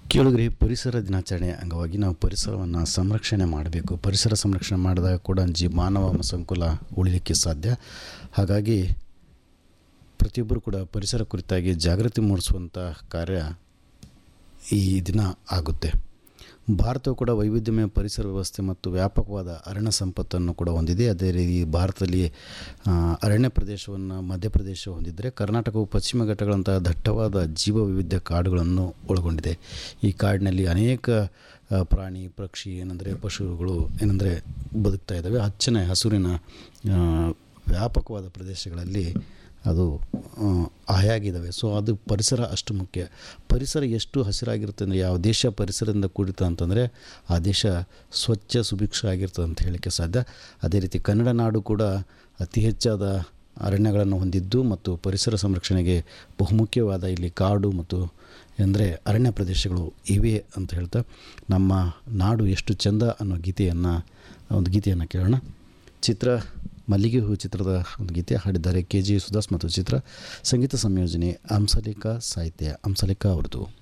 ಕೇಳಿದ್ರಿ ಪರಿಸರ ದಿನಾಚರಣೆ ಅಂಗವಾಗಿ ನಾವು ಪರಿಸರವನ್ನು ಸಂರಕ್ಷಣೆ ಮಾಡಬೇಕು ಪರಿಸರ ಸಂರಕ್ಷಣೆ ಮಾಡಿದಾಗ ಕೂಡ ಜಿ ಮಾನವ ಸಂಕುಲ ಉಳಿಲಿಕ್ಕೆ ಸಾಧ್ಯ ಹಾಗಾಗಿ ಪ್ರತಿಯೊಬ್ಬರು ಕೂಡ ಪರಿಸರ ಕುರಿತಾಗಿ ಜಾಗೃತಿ ಮೂಡಿಸುವಂಥ ಕಾರ್ಯ ಈ ದಿನ ಆಗುತ್ತೆ ಭಾರತವು ಕೂಡ ವೈವಿಧ್ಯಮಯ ಪರಿಸರ ವ್ಯವಸ್ಥೆ ಮತ್ತು ವ್ಯಾಪಕವಾದ ಅರಣ್ಯ ಸಂಪತ್ತನ್ನು ಕೂಡ ಹೊಂದಿದೆ ಅದೇ ರೀತಿ ಭಾರತದಲ್ಲಿ ಆ, ಅರಣ್ಯ ಪ್ರದೇಶವನ್ನು ಮಧ್ಯಪ್ರದೇಶ ಹೊಂದಿದ್ದರೆ ಕರ್ನಾಟಕವು ಪಶ್ಚಿಮ ಘಟ್ಟಗಳಂತಹ ದಟ್ಟವಾದ ಜೀವ ವೈವಿಧ್ಯ ಕಾಡುಗಳನ್ನು ಒಳಗೊಂಡಿದೆ ಈ ಕಾಡಿನಲ್ಲಿ ಅನೇಕ ಆ, ಪ್ರಾಣಿ ಪಕ್ಷಿ ಏನಂದರೆ ಪಶುಗಳು ಏನಂದರೆ ಬದುಕ್ತಾ ಇದ್ದಾವೆ ಹಚ್ಚನೆ ಹಸುರಿನ ಆ, ವ್ಯಾಪಕವಾದ ಪ್ರದೇಶಗಳಲ್ಲಿ ಅದು ಆ, ಆಯಾಗಿದ್ದಾವೆ ಸೊ ಅದು ಪರಿಸರ ಅಷ್ಟು ಮುಖ್ಯ ಪರಿಸರ ಎಷ್ಟು ಹಸಿರಾಗಿರುತ್ತೆ ಅಂದರೆ ಯಾವ ದೇಶ ಪರಿಸರದಿಂದ ಕೂಡಿತ ಅಂತಂದರೆ ಆ ದೇಶ ಸ್ವಚ್ಛ ಸುಭಿಕ್ಷ ಆಗಿರ್ತದೆ ಅಂತ ಹೇಳಲಿಕ್ಕೆ ಸಾಧ್ಯ ಅದೇ ರೀತಿ ಕನ್ನಡ ನಾಡು ಕೂಡ ಅತಿ ಹೆಚ್ಚಾದ ಅರಣ್ಯಗಳನ್ನು ಹೊಂದಿದ್ದು ಮತ್ತು ಪರಿಸರ ಸಂರಕ್ಷಣೆಗೆ ಬಹುಮುಖ್ಯವಾದ ಇಲ್ಲಿ ಕಾಡು ಮತ್ತು ಅಂದರೆ ಅರಣ್ಯ ಪ್ರದೇಶಗಳು ಇವೆ ಅಂತ ಹೇಳ್ತಾ ನಮ್ಮ ನಾಡು ಎಷ್ಟು ಚೆಂದ ಅನ್ನೋ ಗೀತೆಯನ್ನು ಒಂದು ಗೀತೆಯನ್ನು ಕೇಳೋಣ ಚಿತ್ರ ಮಲ್ಲಿಗೆ ಹೂ ಚಿತ್ರದ ಒಂದು ಗೀತೆ ಹಾಡಿದ್ದಾರೆ ಕೆ ಜಿ ಸುದಾಸ್ ಮತ್ತು ಚಿತ್ರ ಸಂಗೀತ ಸಂಯೋಜನೆ ಹಂಸಲೇಖ ಸಾಹಿತ್ಯ ಹಂಸಲೇಖ ಅವ್ರದ್ದು